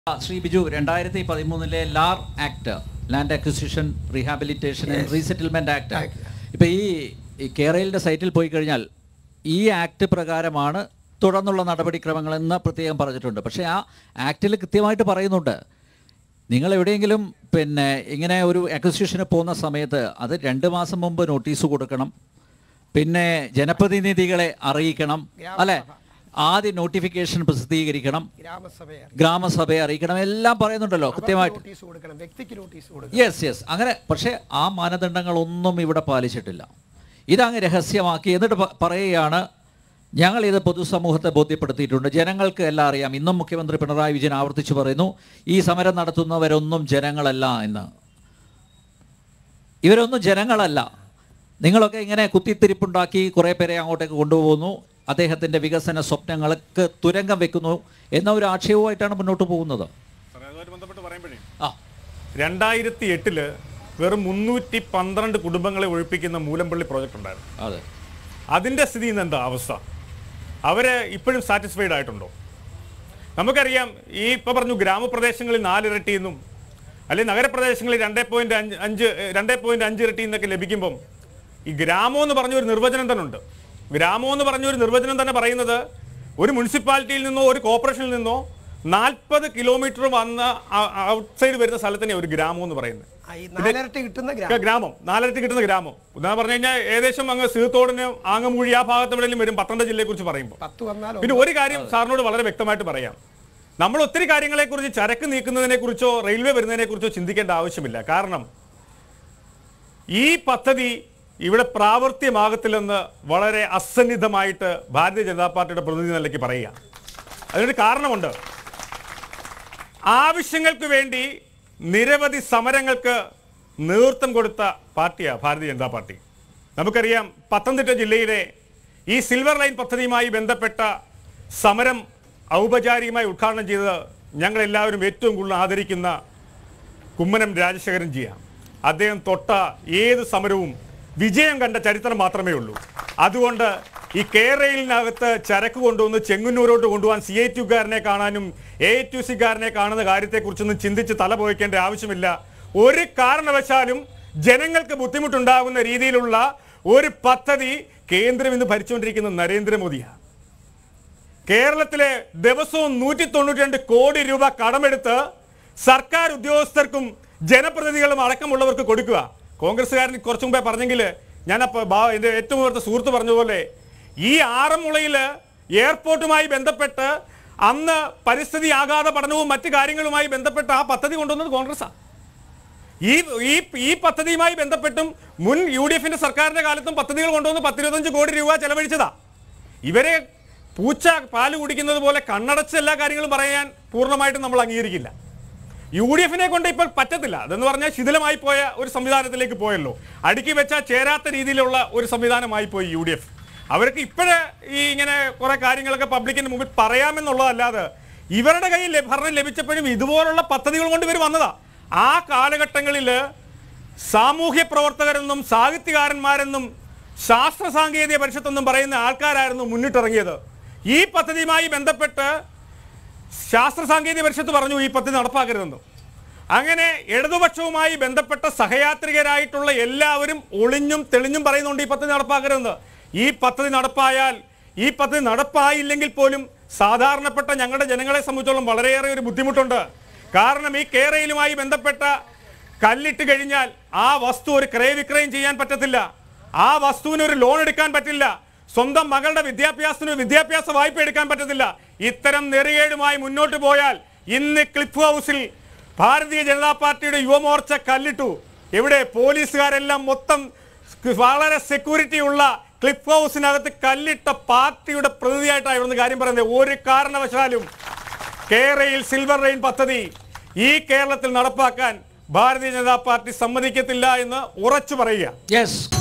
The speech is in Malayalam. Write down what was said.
ആ, ശ്രീ ബിജു രണ്ടായിരത്തി പതിമൂന്നിലെ LAR act land acquisition rehabilitation and Yes. Resettlement act Act. ഇപ്പൊ ഈ ഈ കേരളയുടെ സൈറ്റിൽ പോയി കഴിഞ്ഞാൽ ഈ ആക്ട് പ്രകാരമാണ് തുടർന്നുള്ള നടപടിക്രമങ്ങൾ എന്ന് പ്രത്യേകം പറഞ്ഞിട്ടുണ്ട് പക്ഷേ ആ ആക്ടിൽ കൃത്യമായിട്ട് പറയുന്നുണ്ട് നിങ്ങൾ എവിടെയെങ്കിലും പിന്നെ ഇങ്ങനെ ഒരു അക്വിസിഷന് പോകുന്ന സമയത്ത് അത് രണ്ട് മാസം മുമ്പ് നോട്ടീസ് കൊടുക്കണം പിന്നെ ജനപ്രതിനിധികളെ അറിയിക്കണം അല്ലെ ആദ്യം നോട്ടിഫിക്കേഷൻ പ്രസിദ്ധീകരിക്കണം ഗ്രാമസഭയെ ഗ്രാമസഭയെ അറിയിക്കണം എല്ലാം പറയുന്നുണ്ടല്ലോ കൃത്യമായിട്ട് നോട്ടീസ് കൊടുക്കണം വ്യക്തിക്ക് നോട്ടീസ് കൊടുക്കണം യെസ് യെസ് അങ്ങനെ പക്ഷേ ആ മാനദണ്ഡങ്ങളൊന്നും ഇവിടെ പാലിച്ചിട്ടില്ല ഇതങ്ങ് രഹസ്യമാക്കി എന്നിട്ട് പ- പറയുകയാണ് ഞങ്ങൾ ഇത് പൊതുസമൂഹത്തെ ബോധ്യപ്പെടുത്തിയിട്ടുണ്ട് ജനങ്ങൾക്ക് എല്ലാം അറിയാം ഇന്നും മുഖ്യമന്ത്രി പിണറായി വിജയൻ ആവർത്തിച്ചു പറയുന്നു ഈ സമരം നടത്തുന്നവരൊന്നും ജനങ്ങളല്ല എന്ന് ഇവരൊന്നും ജനങ്ങളല്ല നിങ്ങളൊക്കെ ഇങ്ങനെ കുത്തിത്തിരിപ്പുണ്ടാക്കി കുറേ പേരെ അങ്ങോട്ടേക്ക് കൊണ്ടുപോകുന്നു അദ്ദേഹത്തിൻ്റെ വികസന സ്വപ്നങ്ങൾക്ക് തുരങ്കം വെക്കുന്നു എന്ന ഒരു ആക്ഷേപവുമായിട്ടാണ് മുന്നോട്ട് പോകുന്നത് സാറേ, അതുമായിട്ട് ബന്ധപ്പെട്ട് പറയുമ്പോഴേ ആ രണ്ടായിരത്തി എട്ടില് വെറും മുന്നൂറ്റി പന്ത്രണ്ട് കുടുംബങ്ങളെ ഒഴിപ്പിക്കുന്ന മൂലമ്പള്ളി പ്രോജക്റ്റ് ഉണ്ടായിരുന്നു അതെ അതിൻ്റെ സ്ഥിതി ഇന്ന് എന്താ അവസ്ഥ അവര് ഇപ്പോഴും സാറ്റിസ്ഫൈഡ് ആയിട്ടുണ്ടോ നമുക്കറിയാം ഈ ഇപ്പോൾ പറഞ്ഞു ഗ്രാമപ്രദേശങ്ങളിൽ നാലിരട്ടി എന്നും അല്ലെങ്കിൽ നഗരപ്രദേശങ്ങളിൽ രണ്ടേ പോയിന്റ് അഞ്ച് അഞ്ച് രണ്ടേ പോയിന്റ് അഞ്ച് ഇരട്ടി എന്നൊക്കെ ലഭിക്കുമ്പം ഈ ഗ്രാമം എന്ന് പറഞ്ഞ ഒരു നിർവചനം തന്നെ ഉണ്ട് ഗ്രാമം എന്ന് പറഞ്ഞ ഒരു നിർവചനം തന്നെ പറയുന്നത് ഒരു മുനിസിപ്പാലിറ്റിയിൽ നിന്നോ ഒരു കോർപ്പറേഷനിൽ നിന്നോ നാൽപ്പത് കിലോമീറ്റർ വന്ന ഔട്ട്സൈഡ് വരുന്ന സ്ഥലത്തിനെ ഒരു ഗ്രാമം എന്ന് പറയുന്നത് ആ, ഈ നാലരട്ടി കിട്ടുന്ന ഒക്കെ ഗ്രാമം ഗ്രാമം നാലരട്ടി കിട്ടുന്ന ഗ്രാമം ഉദാഹരണം പറഞ്ഞു കഴിഞ്ഞാൽ ഏകദേശം അങ്ങ് സീത്തോടിന് ആങ്ങമൂഴി ആ ഭാഗത്ത് എവിടെയെങ്കിലും വരും പത്തനംതിട്ട ജില്ലയെ കുറിച്ച് പറയുമ്പോൾ പത്ത് വന്നാലോ പിന്നെ ഒരു കാര്യം സാറിനോട് വളരെ വ്യക്തമായിട്ട് പറയാം നമ്മൾ ഒത്തിരി കാര്യങ്ങളെ കുറിച്ച് ചരക്ക് നീക്കുന്നതിനെ കുറിച്ചോ റെയിൽവേ വരുന്നതിനെ കുറിച്ചോ ചിന്തിക്കേണ്ട ആവശ്യമില്ല കാരണം ഈ പദ്ധതി ഇവിടെ പ്രാവർത്തിയമാകത്തില്ലെന്ന് വളരെ അസന്നിധമായിട്ട് ഭാരതീയ ജനതാ പാർട്ടിയുടെ പ്രതിനിധി നിലയ്ക്ക് പറയുക അതിനൊരു കാരണമുണ്ട് ആവശ്യങ്ങൾക്ക് വേണ്ടി നിരവധി സമരങ്ങൾക്ക് നേതൃത്വം കൊടുത്ത പാർട്ടിയാണ് ഭാരതീയ ജനതാ പാർട്ടി നമുക്കറിയാം പത്തനംതിട്ട ജില്ലയിലെ ഈ സിൽവർ ലൈൻ പദ്ധതിയുമായി ബന്ധപ്പെട്ട സമരം ഔപചാരികമായി ഉദ്ഘാടനം ചെയ്തത് ഞങ്ങൾ എല്ലാവരും ഏറ്റവും കൂടുതൽ ആദരിക്കുന്ന കുമ്മനം രാജശേഖരൻ ജിയാണ് അദ്ദേഹം തൊട്ട ഏത് സമരവും വിജയം കണ്ട ചരിത്രം മാത്രമേ ഉള്ളൂ അതുകൊണ്ട് ഈ കേരളയിനകത്ത് ചരക്ക് കൊണ്ടുവന്ന് ചെങ്ങന്നൂരോട്ട് കൊണ്ടുപോകാൻ സി ഐ ടുക്കാരനെ കാണാനും എ ടു സിക്കാരനെ കാണുന്ന കാര്യത്തെക്കുറിച്ചൊന്നും ചിന്തിച്ച് തല പോയിക്കേണ്ട ആവശ്യമില്ല ഒരു കാരണവശാലും ജനങ്ങൾക്ക് ബുദ്ധിമുട്ടുണ്ടാകുന്ന രീതിയിലുള്ള ഒരു പദ്ധതി കേന്ദ്രം ഇന്ന് ഭരിച്ചുകൊണ്ടിരിക്കുന്ന നരേന്ദ്രമോദിയാണ് കേരളത്തിലെ ദിവസവും നൂറ്റി തൊണ്ണൂറ്റി രണ്ട് കോടി രൂപ കടമെടുത്ത് സർക്കാർ ഉദ്യോഗസ്ഥർക്കും ജനപ്രതിനിധികളും അടക്കമുള്ളവർക്ക് കൊടുക്കുക കോൺഗ്രസ്സുകാരൻ കുറച്ചു മുമ്പേ പറഞ്ഞെങ്കിൽ ഞാനപ്പോൾ ബാ- എൻ്റെ ഏറ്റവും അടുത്ത സുഹൃത്ത് പറഞ്ഞതുപോലെ ഈ ആറന്മുളയിൽ എയർപോർട്ടുമായി ബന്ധപ്പെട്ട് അന്ന് പരിസ്ഥിതി ആഘാത പഠനവും മറ്റു കാര്യങ്ങളുമായി ബന്ധപ്പെട്ട് ആ പദ്ധതി കൊണ്ടുവന്നത് കോൺഗ്രസ്സാണ് ഈ ഈ ഈ പദ്ധതിയുമായി ബന്ധപ്പെട്ടും മുൻ യു ഡി എഫിന്റെ സർക്കാരിന്റെ കാലത്തും പദ്ധതികൾ കൊണ്ടുവന്ന് പത്തിരുപത്തഞ്ച് കോടി രൂപ ചെലവഴിച്ചതാ ഇവരെ പൂച്ച പാല് കുടിക്കുന്നത് പോലെ കണ്ണടച്ച് എല്ലാ കാര്യങ്ങളും പറയാൻ പൂർണ്ണമായിട്ടും നമ്മൾ അംഗീകരിക്കില്ല യു ഡി എഫിനെ കൊണ്ട് ഇപ്പോൾ പറ്റത്തില്ല അതെന്ന് പറഞ്ഞാൽ ശിഥിലമായി പോയ ഒരു സംവിധാനത്തിലേക്ക് പോയല്ലോ അടുക്കി വെച്ചാൽ ചേരാത്ത രീതിയിലുള്ള ഒരു സംവിധാനമായി പോയി യു ഡി എഫ് അവർക്ക് ഇപ്പോഴേ ഈ ഇങ്ങനെ കുറെ കാര്യങ്ങളൊക്കെ പബ്ലിക്കിന് മുമ്പിൽ പറയാമെന്നുള്ളതല്ലാതെ ഇവരുടെ കയ്യിൽ ലഭ- ഭരണം ലഭിച്ചപ്പോഴും ഇതുപോലുള്ള പദ്ധതികൾ കൊണ്ട് ഇവർ വന്നതാ ആ കാലഘട്ടങ്ങളിൽ സാമൂഹ്യ പ്രവർത്തകരെന്നും സാഹിത്യകാരന്മാരെന്നും ശാസ്ത്ര സാങ്കേതിക പരിഷത്തെന്നും പറയുന്ന ആൾക്കാരായിരുന്നു മുന്നിട്ടിറങ്ങിയത് ഈ പദ്ധതിയുമായി ബന്ധപ്പെട്ട് ശാസ്ത്ര സാങ്കേതിക പരിഷത്ത് പറഞ്ഞു ഈ പദ്ധതി നടപ്പാക്കരുതെന്ന് അങ്ങനെ ഇടതുപക്ഷവുമായി ബന്ധപ്പെട്ട സഹയാത്രികരായിട്ടുള്ള എല്ലാവരും ഒളിഞ്ഞും തെളിഞ്ഞും പറയുന്നുണ്ട് ഈ പദ്ധതി നടപ്പാക്കരുതെന്ന് ഈ പദ്ധതി നടപ്പായാൽ ഈ പദ്ധതി നടപ്പായില്ലെങ്കിൽ പോലും സാധാരണപ്പെട്ട ഞങ്ങളുടെ ജനങ്ങളെ സംബന്ധിച്ചോളം വളരെയേറെ ഒരു ബുദ്ധിമുട്ടുണ്ട് കാരണം ഈ കേരളയിലുമായി ബന്ധപ്പെട്ട കല്ലിട്ട് കഴിഞ്ഞാൽ ആ വസ്തു ഒരു ക്രയവിക്രയം ചെയ്യാൻ പറ്റത്തില്ല ആ വസ്തുവിന് ഒരു ലോൺ എടുക്കാൻ പറ്റില്ല സ്വന്തം മകളുടെ വിദ്യാഭ്യാസത്തിന് ഒരു വിദ്യാഭ്യാസ വായ്പ എടുക്കാൻ പറ്റത്തില്ല ഇത്തരം നെറികേടുമായി മുന്നോട്ട് പോയാൽ ഇന്ന് ക്ലിഫ് ഹൗസിൽ ഭാരതീയ ജനതാ പാർട്ടിയുടെ യുവമോർച്ച കല്ലിട്ടു എവിടെ പോലീസുകാരെല്ലാം മൊത്തം വളരെ സെക്യൂരിറ്റി ഉള്ള ക്ലിഫ് ഹൗസിനകത്ത് കല്ലിട്ട പാർട്ടിയുടെ പ്രതിനിധിയായിട്ടാണ് ഇവിടുന്ന് കാര്യം പറയുന്നത് ഒരു കാരണവശാലും കേരളയിൽ സിൽവർ റെയിൻ പദ്ധതി ഈ കേരളത്തിൽ നടപ്പാക്കാൻ ഭാരതീയ ജനതാ പാർട്ടി സമ്മതിക്കത്തില്ല എന്ന് ഉറച്ചു പറയുക യെസ്